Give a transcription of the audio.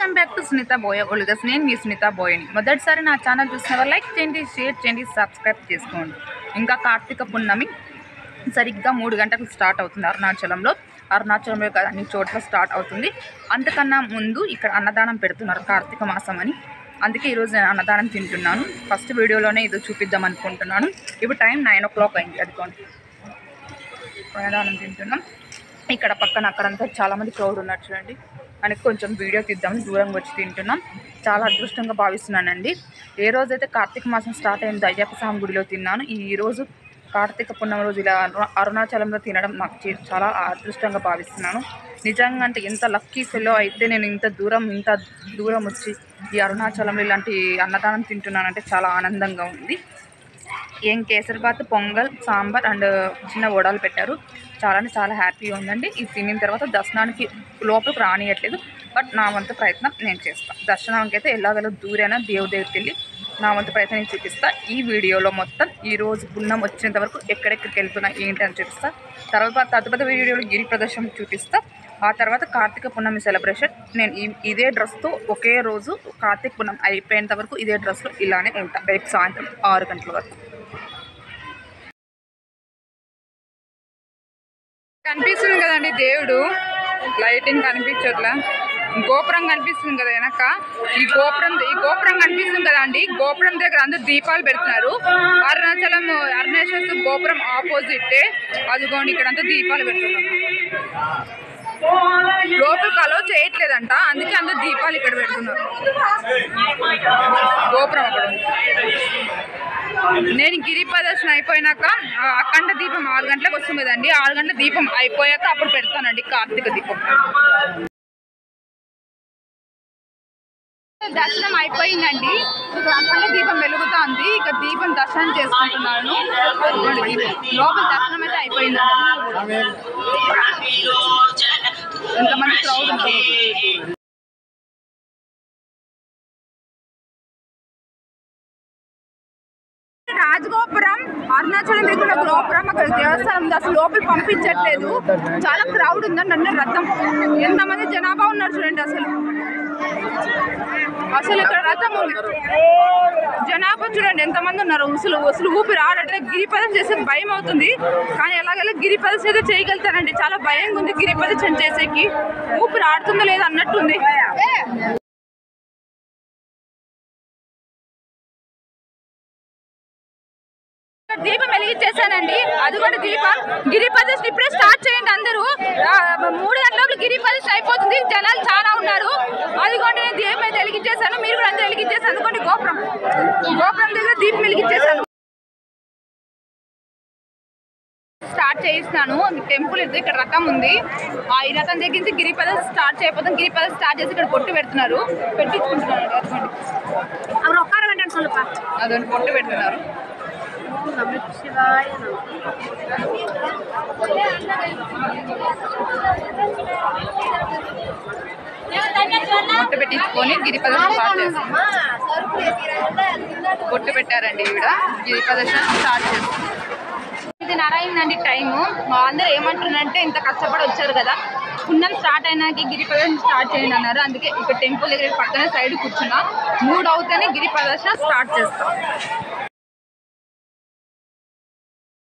Welcome back to Sunitha Boya vlogs నేను మీ సునీత బోయని మొదటిసారి నా ఛానల్ చూసిన వారు లైక్ చేయండి షేర్ చేయండి సబ్స్క్రైబ్ చేసుకోండి ఇంకా కార్తీక పున్నమి సరిగ్గా మూడు గంటలకు స్టార్ట్ అవుతుంది అరుణాచలంలో అరుణాచలంలో కాదు అన్ని చోట్ల స్టార్ట్ అవుతుంది అంతకన్నా ముందు ఇక్కడ అన్నదానం పెడుతున్నారు కార్తీక మాసం అని అందుకే ఈరోజు నేను అన్నదానం తింటున్నాను ఫస్ట్ వీడియోలోనే ఇది చూపిద్దాం అనుకుంటున్నాను ఇప్పుడు టైం నైన్ ఓ క్లాక్ అయింది అదిగోండి అన్నదానం తింటున్నాం ఇక్కడ పక్కన అక్కడంతా చాలామంది క్రౌడ్ ఉన్నారు చూడండి అని కొంచెం వీడియో తీద్దామని దూరంగా వచ్చి తింటున్నాం చాలా అదృష్టంగా భావిస్తున్నానండి ఏ రోజైతే కార్తీక మాసం స్టార్ట్ అయిందో అయ్యప్ప స్వామి గుడిలో తిన్నాను ఈ రోజు కార్తీక పున్నమ రోజు ఇలా అరు- అరుణాచలంలో తినడం నాకు చే- చాలా అదృష్టంగా భావిస్తున్నాను నిజంగా అంటే ఎంత లక్కీ ఫెలో అయితే నేను ఇంత దూరం ఇంత దూరం వచ్చి ఈ అరుణాచలంలో ఇలాంటి అన్నదానం తింటున్నానంటే చాలా ఆనందంగా ఉంది ఏం కేసరిబాత్ పొంగల్ సాంబార్ అండ్ చిన్న వడలు పెట్టారు చాలా అంటే చాలా హ్యాపీగా ఉందండి ఇది తినిన తర్వాత దర్శనానికి లోపలికి రానియట్లేదు బట్ నా వంతు ప్రయత్నం నేను చేస్తాను దర్శనానికి అయితే ఎలాగలో దూరైనా దేవుడి దగ్గరికి వెళ్ళి నా వంతు ప్రయత్నం నేను చూపిస్తా ఈ వీడియోలో మొత్తం ఈ రోజు పున్నం వచ్చేంత వరకు ఎక్కడెక్కడికి వెళ్తున్నా ఏంటి అని చూపిస్తా తర్వాత తదుపరి వీడియోలో గిరి ప్రదర్శన చూపిస్తా ఆ తర్వాత కార్తీక పున్నమి సెలబ్రేషన్ నేను ఈ ఇదే డ్రెస్తో ఒకే రోజు కార్తీక పున్నం అయిపోయేంత వరకు ఇదే డ్రెస్లో ఇలానే ఉంటా రేపు సాయంత్రం ఆరు గంటల వరకు కనిపిస్తుంది కదండి దేవుడు లైటింగ్ కనిపించట్లా గోపురం కనిపిస్తుంది కదా వెనక ఈ గోపురం ఈ గోపురం కనిపిస్తుంది కదా అండి గోపురం దగ్గర అందరు దీపాలు పెడుతున్నారు అరుణాచలం అరుణాచల్ గోపురం ఆపోజిట్ అదిగోండి ఇక్కడ అంతా దీపాలు పెడుతున్నారు లోపలికి అలో చేయట్లేదంట అందుకే అందరు దీపాలు ఇక్కడ పెడుతున్నారు గోపురం అక్కడ ఉంది. నేను గిరి ప్రదర్శన అయిపోయినాక ఆ, అఖండ దీపం ఆరు గంటలకు వస్తుంది కదండి ఆరు గంటల దీపం అయిపోయాక అప్పుడు పెడతానండి కార్తీక దీపం దర్శనం అయిపోయిందండి ఇక్కడ అఖండ దీపం వెలుగుతోంది ఇక దీపం దర్శనం చేసుకుంటున్నాను ఇదిగోండి దీపం. లోపల దర్శనం అయితే అయిపోయిందండి ఇంతమంది క్రౌడ్ ఉంటుంది రాజగోపురం అరుణాచలం దగ్గర గోపురం అక్కడ దేవస్థానం ఉంది అసలు లోపల పంపించట్లేదు చాలా క్రౌడ్ ఉందండి అన్న రథం ఎంతమంది జనాభా ఉన్నారు చూడండి అసలు అసలు ఇక్కడ రథం ఉంది జనాభా చూడండి ఎంతమంది ఉన్నారు అసలు అసలు ఊపిరి ఆడట్లే గిరి ప్రదర్శన చేసే భయం అవుతుంది కానీ ఎలాగైనా గిరి ప్రదర్శన అయితే చేయగలుగుతానండి చాలా భయంగా ఉంది గిరి ప్రదర్శన చేసేకి ఊపిరి ఆడుతుందో లేదో అన్నట్టుంది ఇక్కడ దీపం వెలిగించేసానండి అది కూడా దీపం గిరి ప్రదర్శన ఇప్పుడే స్టార్ట్ చేయండి అందరూ ఆ, మూడు గంటల లోపల గిరి ప్రదర్శన అయిపోతుంది జనాలు చాలా ఉన్నారు అదిగోండి నేను దీపం అయితే వెలిగించేసాను మీరు కూడా అందరూ వెలిగించేసాను అందుకోండి గోపురం గోపురం దగ్గర దీపం వెలిగించేసాను స్టార్ట్ చేయిస్తున్నాను టెంపుల్ ఇది ఇక్కడ రథం ఉంది ఆ ఈ రథం దగ్గర నుంచి గిరి ప్రదర్శన స్టార్ట్ చేయబోతాం గిరి ప్రదర్శన స్టార్ట్ చేసి ఇక్కడ పొట్టు పెడుతున్నారు పెట్టించుకుంటున్నారు అదిగోండి அவர் உட்கார வேண்டாம்னு சொல்லுப்பா అదొకటి పొట్టు పెడుతున్నారు நமக்கு சிவாய పొట్టు పెట్టించుకొని గిరి ప్రదర్శన స్టార్ట్ చేస్తాం పొట్టు పెట్టారండి ఈవిడ గిరి ప్రదర్శన స్టార్ట్ చేస్తాం ఇది నరైందండి టైము మా అందరూ ఏమంటున్నారంటే ఇంత కష్టపడి వచ్చారు కదా పుణ్యం స్టార్ట్ అయినాక గిరి ప్రదర్శన స్టార్ట్ చేయండి అన్నారు అందుకే ఇక్కడ టెంపుల్ దగ్గర పక్కనే సైడ్ కూర్చున్నా మూడు అవుతేనే గిరి ప్రదర్శన స్టార్ట్ చేస్తాం